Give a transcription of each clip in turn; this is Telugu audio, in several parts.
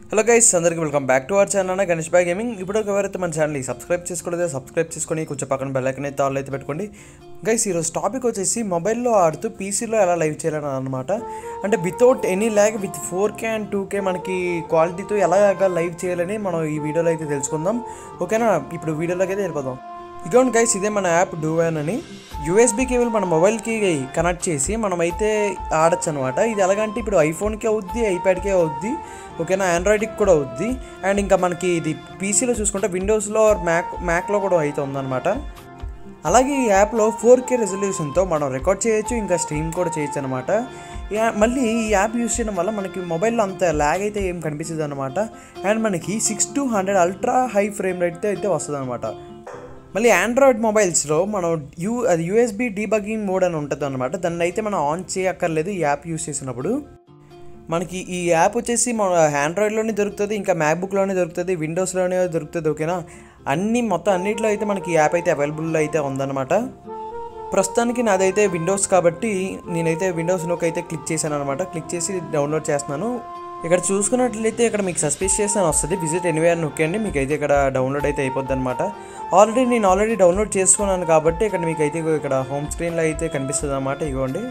హలో గైస్ అందరికీ welcome back to our channel అన్న గణేష్ బాయ్ గేమింగ్ ఇప్పుడు ఎవరైతే మన ఛానల్ని సబ్స్క్రైబ్ చేసుకోలేదో సబ్స్క్రైబ్ చేసుకొని కొంచెం పక్కన బెల్ ఐకన్ అయితే ఆల్ అయితే పెట్టుకోండి గైస్ ఈరోజు టాపిక్ వచ్చేసి మొబైల్లో ఆడుతూ పీసీలో ఎలా లైవ్ చేయాలని అనమాట అంటే without any lag with four K and two K మనకి క్వాలిటీతో ఎలాగా లైవ్ చేయాలని మనం ఈ వీడియోలో అయితే తెలుసుకుందాం ఓకేనా ఇప్పుడు వీడియోలోకి అయితే వెళ్ళిపోదాం ఇదిగోండి గైస్ ఇదే మన యాప్ డూవాన్ అని యూఎస్బీ కేబుల్ మన మొబైల్కి కనెక్ట్ చేసి మనమైతే ఆడచ్చు అనమాట ఇది ఎలాగంటే ఇప్పుడు ఐఫోన్కి అవుద్ది ఐప్యాడ్కి అవుద్ది ఓకేనా ఆండ్రాయిడ్కి కూడా అవుద్ది అండ్ ఇంకా మనకి ఇది పీసీలో చూసుకుంటే విండోస్లో మ్యాక్ మ్యాక్లో కూడా అయితే ఉందన్నమాట అలాగే ఈ యాప్లో ఫోర్ కే రెజల్యూషన్తో మనం రికార్డ్ చేయొచ్చు ఇంకా స్ట్రీమ్ కూడా చేయొచ్చు అనమాట మళ్ళీ ఈ యాప్ యూస్ చేయడం వల్ల మనకి మొబైల్లో అంత ల్యాగ్ అయితే ఏం కనిపించదు అనమాట అండ్ మనకి six to hundred ultra high frame రేట్తో అయితే వస్తుంది అనమాట మళ్ళీ ఆండ్రాయిడ్ మొబైల్స్లో మనం యూ అది యూఎస్బీ డీబగింగ్ మోడ్ అని ఉంటుంది అనమాట దాన్ని అయితే మనం ఆన్ చేయక్కర్లేదు ఈ యాప్ యూస్ చేసినప్పుడు మనకి ఈ యాప్ వచ్చేసి మన ఆండ్రాయిడ్లోనే దొరుకుతుంది ఇంకా మ్యాక్బుక్లోనే దొరుకుతుంది విండోస్లోనే దొరుకుతుంది ఓకేనా అన్ని మొత్తం అన్నిట్లో అయితే మనకి ఈ యాప్ అయితే అవైలబుల్ అయితే ఉందన్నమాట ప్రస్తుతానికి నాదైతే విండోస్ కాబట్టి నేనైతే విండోస్లోకి అయితే క్లిక్ చేశాను అనమాట క్లిక్ చేసి డౌన్లోడ్ చేస్తున్నాను ఇక్కడ చూసుకున్నట్లయితే ఇక్కడ మీకు సస్పెషియస్ అని వస్తుంది విజిట్ ఎనివే అని నొక్కండి మీకు అయితే ఇక్కడ డౌన్లోడ్ అయితే అయిపోద్ది అనమాట ఆల్రెడీ నేను ఆల్రెడీ డౌన్లోడ్ చేసుకున్నాను కాబట్టి ఇక్కడ మీకు అయితే ఇక్కడ హోమ్ స్క్రీన్లో అయితే కనిపిస్తుంది అనమాట ఇగోండి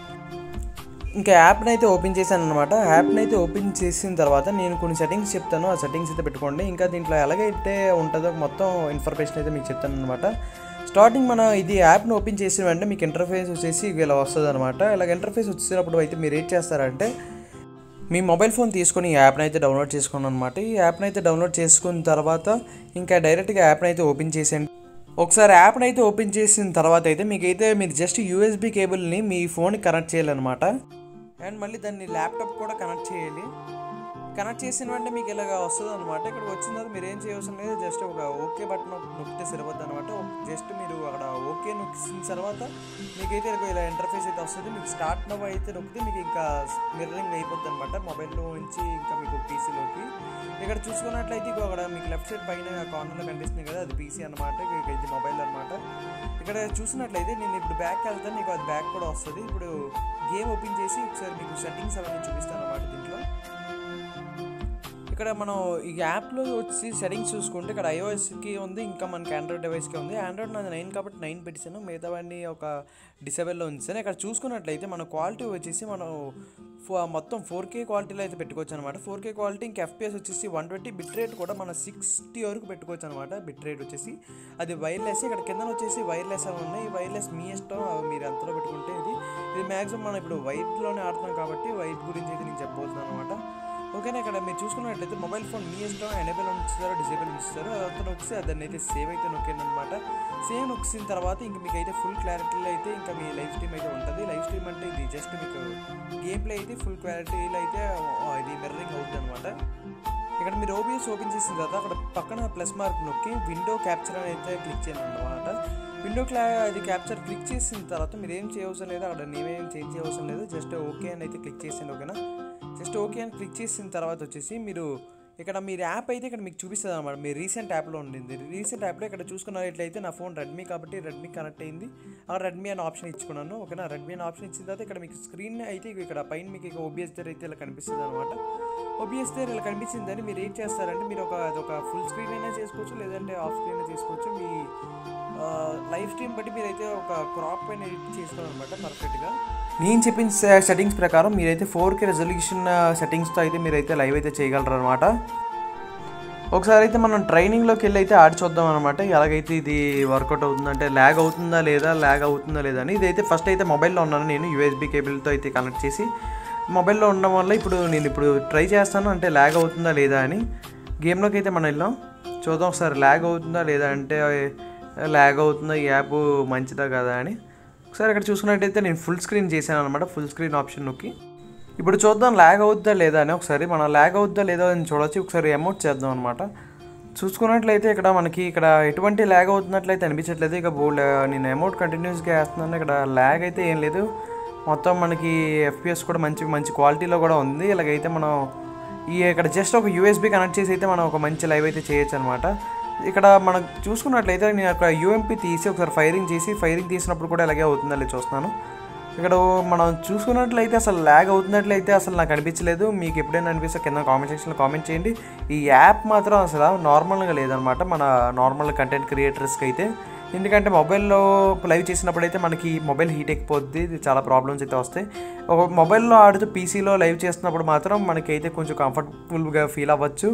ఇంకా యాప్ని అయితే ఓపెన్ చేశాను అనమాట యాప్ని అయితే ఓపెన్ చేసిన తర్వాత నేను కొన్ని సెట్టింగ్స్ చెప్తాను ఆ సెట్టింగ్స్ అయితే పెట్టుకోండి ఇంకా దీంట్లో ఎలాగైతే ఉంటుందో మొత్తం ఇన్ఫర్మేషన్ అయితే మీకు చెప్తాను అనమాట స్టార్టింగ్ మనం ఇది యాప్ని ఓపెన్ చేసిన వెంటనే మీకు ఇంటర్ఫేస్ వచ్చేసి ఇలా వస్తుంది అనమాట ఇలాగ ఇంటర్ఫేస్ వచ్చినప్పుడు అయితే మీరు ఏం చేస్తారంటే మీ మొబైల్ ఫోన్ తీసుకొని ఈ యాప్ని అయితే డౌన్లోడ్ చేసుకున్నాను అనమాట ఈ యాప్ని అయితే డౌన్లోడ్ చేసుకున్న తర్వాత ఇంకా డైరెక్ట్గా యాప్ని అయితే ఓపెన్ చేసేయండి ఒకసారి యాప్ని అయితే ఓపెన్ చేసిన తర్వాత అయితే మీకైతే మీరు జస్ట్ యూఎస్బీ కేబుల్ని మీ ఫోన్కి కనెక్ట్ చేయాలన్నమాట అండ్ మళ్ళీ దాన్ని ల్యాప్టాప్ కూడా కనెక్ట్ చేయాలి కనెక్ట్ చేసిన వెంటనే మీకు ఇలాగ వస్తుంది అనమాట ఇక్కడ వచ్చిన తర్వాత మీరు ఏం చేయవలసిన లేదు జస్ట్ ఒక ఓకే బటన్ నొక్కితే సరిపోద్ది అనమాట జస్ట్ మీరు అక్కడ ఓకే నొక్కిన తర్వాత మీకైతే ఇలా ఇంటర్ఫేస్ అయితే వస్తుంది మీకు స్టార్ట్ నవ్ అయితే నొక్కితే మీకు ఇంకా మిర్రరింగ్ అయిపోద్ది అనమాట మొబైల్లో నుంచి ఇంకా మీకు పీసీలోకి ఇక్కడ చూసుకున్నట్లయితే ఇక అక్కడ మీకు లెఫ్ట్ సైడ్ పైన కార్నర్లో కనిపిస్తుంది కదా అది పీసీ అనమాట ఇది మొబైల్ అనమాట ఇక్కడ చూసినట్లయితే నేను ఇప్పుడు బ్యాక్ వెళ్తాను నీకు అది బ్యాక్ కూడా వస్తుంది ఇప్పుడు గేమ్ ఓపెన్ చేసి ఒకసారి మీకు సెట్టింగ్స్ అవన్నీ చూపిస్తాను అనమాట దీంట్లో ఇక్కడ మనం ఈ యాప్లో వచ్చి సెట్టింగ్స్ చూసుకుంటే ఇక్కడ ఐఓఎస్కి ఉంది ఇంకా మనకి ఆండ్రాయిడ్ డివైస్కి ఉంది ఆండ్రాయిడ్ నాది నైన్ కాబట్టి నైన్ పెట్టాను మిగతావన్నీ ఒక డిసేబుల్లో ఉంచాను ఇక్కడ చూసుకున్నట్లయితే మన క్వాలిటీ వచ్చేసి మనం మొత్తం ఫోర్ కే క్వాలిటీలో అయితే పెట్టుకోవచ్చు అనమాట ఫోర్ కే క్వాలిటీ ఇంకా ఎఫ్పిఎస్ వచ్చేసి వన్ ట్వంటీ బిట్ రేట్ కూడా మనం సిక్స్టీ వరకు పెట్టుకోవచ్చు అనమాట బిట్ రేట్ వచ్చేసి అది వైర్లెస్ ఇక్కడ కింద వచ్చేసి వైర్లెస్ అని ఉన్నాయి ఈ వైర్లెస్ మీ ఇష్టం మీరు ఎంతలో పెట్టుకుంటే ఇది ఇది మ్యాక్సిమం మనం ఇప్పుడు వైట్లోనే ఆడుతున్నాం కాబట్టి వైట్ గురించి అయితే నేను చెప్పబోతున్నాను అనమాట ఓకేనా ఇక్కడ మీరు చూసుకున్నట్లయితే మొబైల్ ఫోన్ మీ ఇష్టం ఎనేబుల్ ఉంచుతారో డిసేబుల్ ఉంచుతారో అదంతా నొక్కితే దాన్ని అయితే సేవ్ అయితే నొక్కాను అనమాట సేవ్ నొక్కిన తర్వాత ఇంకా మీకు అయితే ఫుల్ క్లారిటీలో అయితే ఇంకా మీ లైవ్ స్ట్రీమ్ అయితే ఉంటుంది లైవ్ స్ట్రీమ్ అంటే ఇది జస్ట్ మీకు గేమ్ ప్లే అయితే ఫుల్ క్లారిటీలో అయితే ఇది మిర్రరింగ్ అవుతుంది అనమాట ఇక్కడ మీరు ఓబిఎస్ ఓపెన్ చేసిన తర్వాత అక్కడ పక్కన ప్లస్ మార్క్ నొక్కి విండో క్యాప్చర్ అని అయితే క్లిక్ చేయండి అనమాట విండో క్లా అది క్యాప్చర్ క్లిక్ చేసిన తర్వాత మీరు ఏం చేయవసరం లేదు అక్కడ నేమేం చేంజ్ చేయవసరం లేదు జస్ట్ ఓకే అని అయితే క్లిక్ చేసేయండి ఓకేనా జస్ట్ ఓకే అని క్లిక్ చేసిన తర్వాత వచ్చేసి మీరు ఇక్కడ మీరు యాప్ అయితే ఇక్కడ మీకు చూపిస్తుంది అనమాట మీ రీసెంట్ యాప్లో ఉండింది రీసెంట్ యాప్లో ఇక్కడ చూసుకున్నట్లయితే నా ఫోన్ రెడ్మీ కాబట్టి రెడ్మీ కనెక్ట్ అయింది ఆ రెడ్మీ అనే ఆప్షన్ ఇచ్చుకున్నాను ఓకేనా రెడ్మీ అనే ఆప్షన్ ఇచ్చిన తర్వాత ఇక్కడ మీకు స్క్రీన్ అయితే ఇక్కడ పైన మీకు ఇక ఓబిఎస్ దగ్గర అయితే ఇలా కనిపిస్తుంది అనమాట ఓబిఎస్ దగ్గర ఇలా కనిపించిందని మీరు ఏం చేస్తారంటే మీరు ఒక అదొక ఫుల్ స్క్రీన్ అయినా చేసుకోవచ్చు లేదంటే ఆఫ్ స్క్రీన్ అయినా చేసుకోవచ్చు మీ లైవ్ స్ట్రీమ్ బట్టి మీరైతే ఒక క్రాప్ పైన ఎడిట్ చేసుకోవాలన్నమాట పర్ఫెక్ట్గా నేను చెప్పిన సెట్టింగ్స్ ప్రకారం మీరైతే ఫోర్ కే రెజల్యూషన్ సెట్టింగ్స్తో అయితే మీరైతే లైవ్ అయితే చేయగలరు అనమాట ఒకసారి అయితే మనం ట్రైనింగ్లోకి వెళ్ళి అయితే ఆడి చూద్దాం అనమాట ఎలాగైతే ఇది వర్కౌట్ అవుతుందంటే ల్యాగ్ అవుతుందా లేదా ల్యాగ్ అవుతుందా లేదా అని ఇదైతే ఫస్ట్ అయితే మొబైల్లో ఉన్నాను నేను యూఎస్బీ కేబుల్తో అయితే కనెక్ట్ చేసి మొబైల్లో ఉండడం వల్ల ఇప్పుడు నేను ఇప్పుడు ట్రై చేస్తాను అంటే ల్యాగ్ అవుతుందా లేదా అని గేమ్లోకి అయితే మనం వెళ్ళాం చూద్దాం ఒకసారి ల్యాగ్ అవుతుందా లేదా అంటే ల్యాగ్ అవుతుందా ఈ యాప్ మంచిదా కదా అని ఒకసారి ఇక్కడ చూసుకున్నట్టయితే నేను ఫుల్ స్క్రీన్ చేశాను అనమాట ఫుల్ స్క్రీన్ ఆప్షన్ నొక్కి ఇప్పుడు చూద్దాం ల్యాగ్ అవుద్దా లేదా అని ఒకసారి మనం ల్యాగ్ అవుద్దా లేదా అని చూడొచ్చు ఒకసారి అమౌంట్ చేద్దాం అనమాట చూసుకున్నట్లయితే ఇక్కడ మనకి ఇక్కడ ఎటువంటి ల్యాగ్ అవుతున్నట్లయితే అనిపించట్లేదు ఇక బోల్డ్ నేను అమౌంట్ కంటిన్యూస్గా వేస్తున్నాను ఇక్కడ ల్యాగ్ అయితే ఏం లేదు మొత్తం మనకి ఎఫ్పిఎస్ కూడా మంచి మంచి క్వాలిటీలో కూడా ఉంది ఇలాగైతే మనం ఈ ఇక్కడ జస్ట్ ఒక యూఎస్బీ కనెక్ట్ చేసి అయితే మనం ఒక మంచి లైవ్ అయితే చేయొచ్చు అనమాట ఇక్కడ మనం చూసుకున్నట్లయితే నేను అక్కడ యూఎంపీ తీసి ఒకసారి ఫైరింగ్ చేసి ఫైరింగ్ తీసినప్పుడు కూడా ఇలాగే అవుతుందా లేదు చూస్తున్నాను ఇక్కడ మనం చూసుకున్నట్లయితే అసలు ల్యాగ్ అవుతున్నట్లయితే అసలు నాకు అనిపించలేదు మీకు ఎప్పుడైనా అనిపిస్తే కింద కామెంట్ సెక్షన్లో కామెంట్ చేయండి ఈ యాప్ మాత్రం అసలు నార్మల్గా లేదనమాట మన నార్మల్ కంటెంట్ క్రియేటర్స్కి అయితే ఎందుకంటే మొబైల్లో లైవ్ చేసినప్పుడు అయితే మనకి మొబైల్ హీట్ ఎక్కిపోద్ది ఇది చాలా ప్రాబ్లమ్స్ అయితే వస్తాయి ఒక మొబైల్లో ఆడుతూ పీసీలో లైవ్ చేస్తున్నప్పుడు మాత్రం మనకి అయితే కొంచెం కంఫర్టబుల్గా ఫీల్ అవ్వచ్చు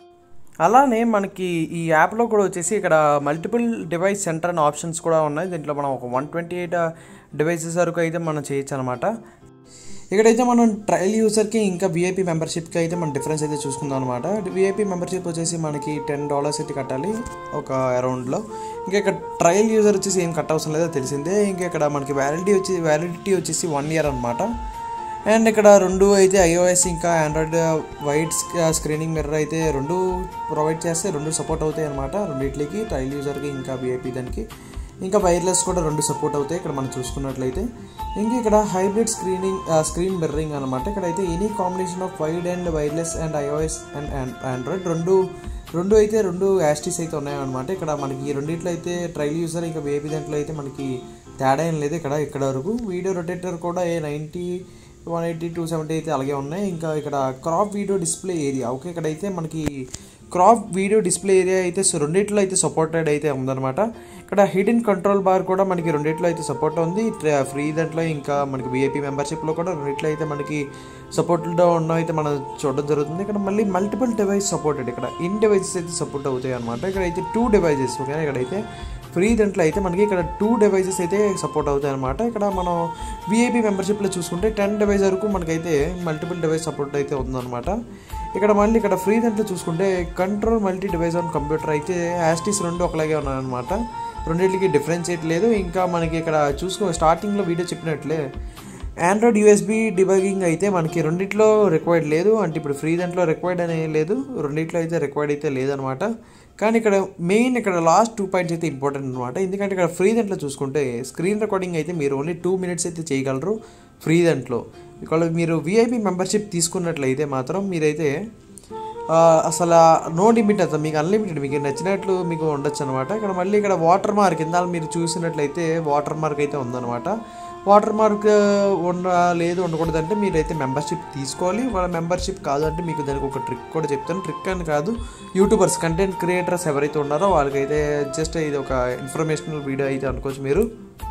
అలానే మనకి ఈ యాప్లో కూడా వచ్చేసి ఇక్కడ మల్టిపుల్ డివైస్ సెంటర్ అనే ఆప్షన్స్ కూడా ఉన్నాయి దీంట్లో మనం ఒక వన్ ట్వంటీ ఎయిట్ డివైసెస్ వరకు అయితే మనం చేయొచ్చు అనమాట ఇక్కడైతే మనం ట్రయల్ యూజర్కి ఇంకా విఐపి మెంబర్షిప్కి అయితే మనం డిఫరెన్స్ అయితే చూసుకుందాం అనమాట విఐపి మెంబర్షిప్ వచ్చేసి మనకి టెన్ డాలర్స్ అయితే కట్టాలి ఒక అరౌండ్లో ఇంకా ఇక్కడ ట్రయల్ యూజర్ వచ్చేసి ఏం కట్ అవసరం లేదో తెలిసిందే ఇంకా ఇక్కడ మనకి వ్యాలిడిటీ వచ్చి వ్యాలిడిటీ వచ్చేసి వన్ ఇయర్ అనమాట అండ్ ఇక్కడ రెండు అయితే ఐఓఎస్ ఇంకా ఆండ్రాయిడ్ వైట్ స్క్రీనింగ్ మిర్రర్ అయితే రెండు ప్రొవైడ్ చేస్తే రెండు సపోర్ట్ అవుతాయి అనమాట రెండింటికి ట్రయల్ యూజర్కి ఇంకా విఐపి దానికి ఇంకా వైర్లెస్ కూడా రెండు సపోర్ట్ అవుతాయి ఇక్కడ మనం చూసుకున్నట్లయితే ఇంకా ఇక్కడ హైబ్రిడ్ స్క్రీనింగ్ స్క్రీన్ మిర్రింగ్ అనమాట ఇక్కడ అయితే any combination of wired and wireless and iOS and Android రెండు రెండు అయితే రెండు యాస్టీస్ అయితే ఉన్నాయన్నమాట ఇక్కడ మనకి ఈ రెండిట్లో అయితే ట్రైల్ యూజర్ ఇంకా వేపీ దాంట్లో అయితే మనకి తేడా ఏం లేదు ఇక్కడ ఇక్కడ వరకు వీడియో రొటేటర్ కూడా ఏ ninety one eighty two seventy అయితే అలాగే ఉన్నాయి ఇంకా ఇక్కడ crop video display area okay ఇక్కడైతే మనకి క్రాప్ వీడియో డిస్ప్లే ఏరియా అయితే సో రెండిట్లో అయితే సపోర్టెడ్ అయితే ఉందన్నమాట ఇక్కడ హిడెన్ కంట్రోల్ బార్ కూడా మనకి రెండిట్లో అయితే సపోర్ట్ ఉంది ఫ్రీ దాంట్లో ఇంకా మనకి విఐపీ మెంబర్షిప్లో కూడా రెండిట్లో అయితే మనకి సపోర్ట్లో ఉన్న అయితే మనం చూడడం జరుగుతుంది ఇక్కడ మళ్ళీ మల్టిపుల్ డివైస్ సపోర్టెడ్ ఇక్కడ ఇన్ డివైసెస్ అయితే సపోర్ట్ అవుతాయి అనమాట ఇక్కడ అయితే టూ డివైజెస్ ఓకేనా ఇక్కడైతే ఫ్రీ దాంట్లో అయితే మనకి ఇక్కడ టూ డివైజెస్ అయితే సపోర్ట్ అవుతాయి అనమాట ఇక్కడ మనం విఐపి మెంబర్షిప్లో చూసుకుంటే టెన్ డివైస్ వరకు మనకైతే మల్టిపుల్ డివైస్ సపోర్ట్ అయితే ఉందన్నమాట ఇక్కడ మళ్ళీ ఇక్కడ ఫ్రీ దాంట్లో చూసుకుంటే control multi device on computer అయితే యాస్టీస్ రెండు ఒకలాగే ఉన్నాయన్నమాట రెండింటికి డిఫరెన్షియేట్ లేదు ఇంకా మనకి ఇక్కడ చూసుకో స్టార్టింగ్లో వీడియో చెప్పినట్లే ఆండ్రాయిడ్ యూఎస్బి డిబగింగ్ అయితే మనకి రెండిట్లో రిక్వైర్డ్ లేదు అంటే ఇప్పుడు ఫ్రీ దాంట్లో రిక్వైర్డ్ అనే లేదు రెండిట్లో అయితే రిక్వైర్డ్ అయితే లేదనమాట కానీ ఇక్కడ మెయిన్ ఇక్కడ లాస్ట్ టూ పాయింట్స్ అయితే ఇంపార్టెంట్ అనమాట ఎందుకంటే ఇక్కడ ఫ్రీ దాంట్లో చూసుకుంటే స్క్రీన్ రికార్డింగ్ అయితే మీరు ఓన్లీ టూ మినిట్స్ అయితే చేయగలరు ఫ్రీ దాంట్లో ఇక్కడ మీరు విఐపి మెంబర్షిప్ తీసుకున్నట్లయితే మాత్రం మీరైతే అసలు నో లిమిట్ అసలు మీకు అన్లిమిటెడ్ మీకు నచ్చినట్లు మీకు ఉండొచ్చు అనమాట ఇక్కడ మళ్ళీ ఇక్కడ వాటర్ మార్క్ కింద మీరు చూసినట్లయితే వాటర్ మార్క్ అయితే ఉందన్నమాట వాటర్ మార్క్ ఉన్న లేదు ఉండకూడదు అంటే మీరైతే మెంబర్షిప్ తీసుకోవాలి వాళ్ళ మెంబర్షిప్ కాదు అంటే మీకు దానికి ఒక ట్రిక్ కూడా చెప్తాను ట్రిక్ అని కాదు యూట్యూబర్స్ కంటెంట్ క్రియేటర్స్ ఎవరైతే ఉన్నారో వాళ్ళకైతే జస్ట్ ఇది ఒక ఇన్ఫర్మేషనల్ వీడియో అయితే అనుకోవచ్చు మీరు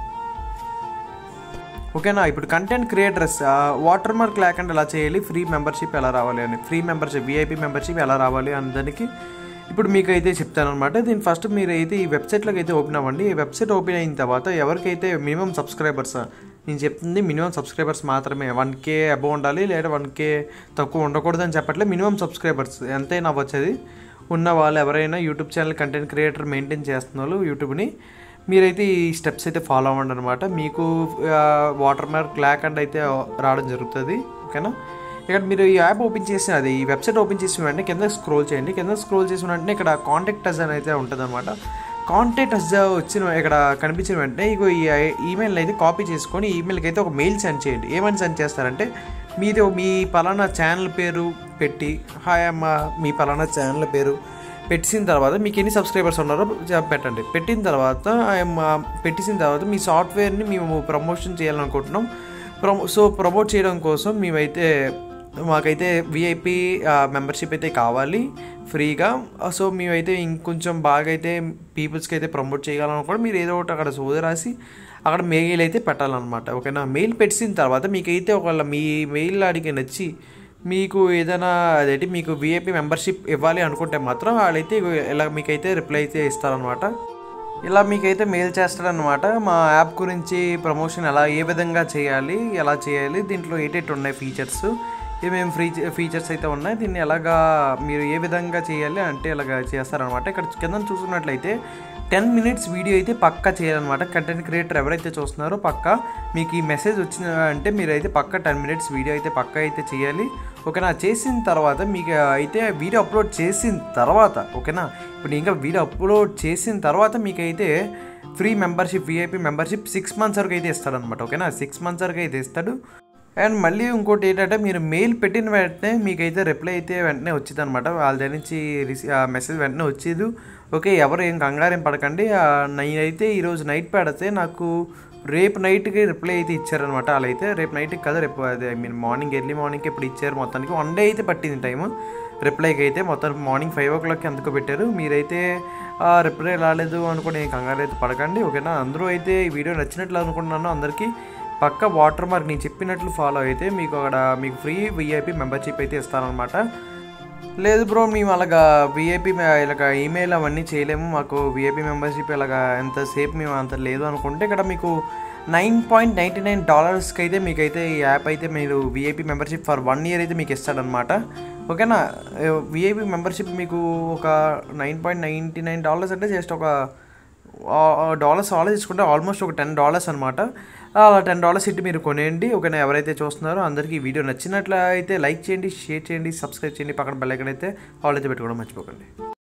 ఓకేనా ఇప్పుడు కంటెంట్ క్రియేటర్స్ వాటర్ మార్క్ లేకుండా ఎలా చేయాలి ఫ్రీ మెంబర్షిప్ ఎలా రావాలి అని ఫ్రీ మెంబర్షిప్ విఐపి మెంబర్షిప్ ఎలా రావాలి అని దానికి ఇప్పుడు మీకు అయితే చెప్తాను అనమాట దీని ఫస్ట్ మీరు అయితే ఈ వెబ్సైట్లోకి అయితే ఓపెన్ అవ్వండి ఈ వెబ్సైట్ ఓపెన్ అయిన తర్వాత ఎవరికైతే మినిమం సబ్స్క్రైబర్స్ నేను చెప్తుంది మినిమం సబ్స్క్రైబర్స్ మాత్రమే వన్ కే అబవ్ ఉండాలి లేదా వన్ కే తక్కువ ఉండకూడదు అని చెప్పట్లే మినిమం సబ్స్క్రైబర్స్ ఎంతైనా అవ్వచ్చది ఉన్న వాళ్ళు ఎవరైనా YouTube channel content creator maintain చేస్తున్నారు యూట్యూబ్ని మీరైతే ఈ స్టెప్స్ అయితే ఫాలో అవ్వండి అనమాట మీకు వాటర్ మార్క్ లేకుండా అయితే రావడం జరుగుతుంది ఓకేనా ఇక్కడ మీరు ఈ యాప్ ఓపెన్ చేసిన అది ఈ వెబ్సైట్ ఓపెన్ చేసిన వెంటనే కింద స్క్రోల్ చేయండి కింద స్క్రోల్ చేసిన వెంటనే ఇక్కడ కాంటాక్ట్ అజ్ అని అయితే ఉంటుంది అనమాట కాంటాక్ట్ అజ్ వచ్చిన ఇక్కడ కనిపించిన వెంటనే ఇగో ఈ ఈమెయిల్ అయితే కాపీ చేసుకొని ఈమెయిల్కి అయితే ఒక మెయిల్ సెండ్ చేయండి ఏమని సెండ్ చేస్తారంటే మీది మీ పలానా ఛానల్ పేరు పెట్టి హాయ్ అమ్మ మీ పలానా ఛానల్ పేరు పెట్టిన తర్వాత మీకు ఎన్ని సబ్స్క్రైబర్స్ ఉన్నారో పెట్టండి పెట్టిన తర్వాత పెట్టిన తర్వాత మీ సాఫ్ట్వేర్ని మేము ప్రమోషన్ చేయాలనుకుంటున్నాం ప్రమో సో ప్రమోట్ చేయడం కోసం మేమైతే మాకైతే విఐపి మెంబర్షిప్ అయితే కావాలి ఫ్రీగా సో మేమైతే ఇంకొంచెం బాగా అయితే పీపుల్స్కి అయితే ప్రమోట్ చేయాలనుకోవడం మీరు ఏదో ఒకటి అక్కడ సోద రాసి అక్కడ మెయిల్ అయితే పెట్టాలన్నమాట ఓకేనా మెయిల్ పెట్టిన తర్వాత మీకైతే ఒకవేళ మీ మెయిల్ అడిగి నచ్చి మీకు ఏదైనా అదేంటి మీకు విఐపి మెంబర్షిప్ ఇవ్వాలి అనుకుంటే మాత్రం వాళ్ళైతే ఇలా మీకైతే రిప్లై అయితే ఇస్తారనమాట ఇలా మీకైతే మెయిల్ చేస్తాడనమాట మా యాప్ గురించి ప్రమోషన్ ఎలా ఏ విధంగా చేయాలి ఎలా చేయాలి దీంట్లో ఏటేటి ఉన్నాయి ఫీచర్స్ ఏమేమి ఫ్రీ ఫీచర్స్ అయితే ఉన్నాయి దీన్ని ఎలాగా మీరు ఏ విధంగా చేయాలి అంటే ఇలాగ చేస్తారనమాట ఇక్కడ కింద చూసుకున్నట్లయితే టెన్ మినిట్స్ వీడియో అయితే పక్కా చేయాలన్నమాట కంటెంట్ క్రియేటర్ ఎవరైతే చూస్తున్నారో పక్కా మీకు ఈ మెసేజ్ వచ్చిన అంటే మీరైతే పక్క టెన్ మినిట్స్ వీడియో అయితే పక్కా అయితే చేయాలి ఓకేనా చేసిన తర్వాత మీకు అయితే వీడియో అప్లోడ్ చేసిన తర్వాత ఓకేనా ఇప్పుడు ఇంకా వీడియో అప్లోడ్ చేసిన తర్వాత మీకైతే free membership VIP membership six months వరకు అయితే ఇస్తాడనమాట ఓకేనా సిక్స్ మంత్స్ వరకు అయితే ఇస్తాడు అండ్ మళ్ళీ ఇంకోటి ఏంటంటే మీరు మెయిల్ పెట్టిన వెంటనే మీకైతే రిప్లై అయితే వెంటనే వచ్చింది అనమాట వాళ్ళ దగ్గర నుంచి రిసీ మెసేజ్ వెంటనే వచ్చేది ఓకే ఎవరు ఏం కంగారు ఏం పడకండి నేనైతే ఈరోజు నైట్ పెడితే నాకు రేపు నైట్కి రిప్లై అయితే ఇచ్చారనమాట అలా అయితే రేపు నైట్కి కదా రేపు అదే ఐ మీన్ మార్నింగ్ ఎర్లీ మార్నింగ్కి ఇప్పుడు ఇచ్చారు మొత్తానికి వన్ డే అయితే పట్టింది టైము రిప్లైకి అయితే మొత్తం మార్నింగ్ ఫైవ్ ఓ క్లాక్కి అందుకు పెట్టారు మీరైతే రిప్లై రాలేదు అనుకుని కంగారు అయితే పడకండి ఓకేనా అందరూ అయితే ఈ వీడియో నచ్చినట్లు అనుకుంటున్నాను అందరికీ పక్క వాటర్ మార్క్ నేను చెప్పినట్లు ఫాలో అయితే మీకు అక్కడ మీకు ఫ్రీ విఐపి మెంబర్షిప్ అయితే ఇస్తారనమాట లేదు బ్రో మేము అలాగా విఐపి ఇలాగ ఈమెయిల్ అవన్నీ చేయలేము మాకు విఐపి మెంబర్షిప్ ఇలాగా ఎంతసేపు మేము అంత లేదు అనుకుంటే ఇక్కడ మీకు నైన్ పాయింట్ నైంటీ నైన్ డాలర్స్కి అయితే మీకైతే ఈ యాప్ అయితే మీరు VIP membership for one year అయితే మీకు ఇస్తాడనమాట ఓకేనా విఐపి మెంబర్షిప్ మీకు ఒక nine point ninety nine dollars అంటే జస్ట్ ఒక డాలర్స్ ఆలోచించుకుంటే ఆల్మోస్ట్ ఒక టెన్ డాలర్స్ అనమాట అలా టెన్ డాలర్స్ ఇట్టి మీరు కొనేయండి ఓకేనా ఎవరైతే చూస్తున్నారో అందరికీ ఈ వీడియో నచ్చినట్లయితే లైక్ చేయండి షేర్ చేయండి సబ్స్క్రైబ్ చేయండి పక్కన బెల్ ఐకాన్ అయితే ఆల్ అయితే పెట్టుకోవడం మర్చిపోకండి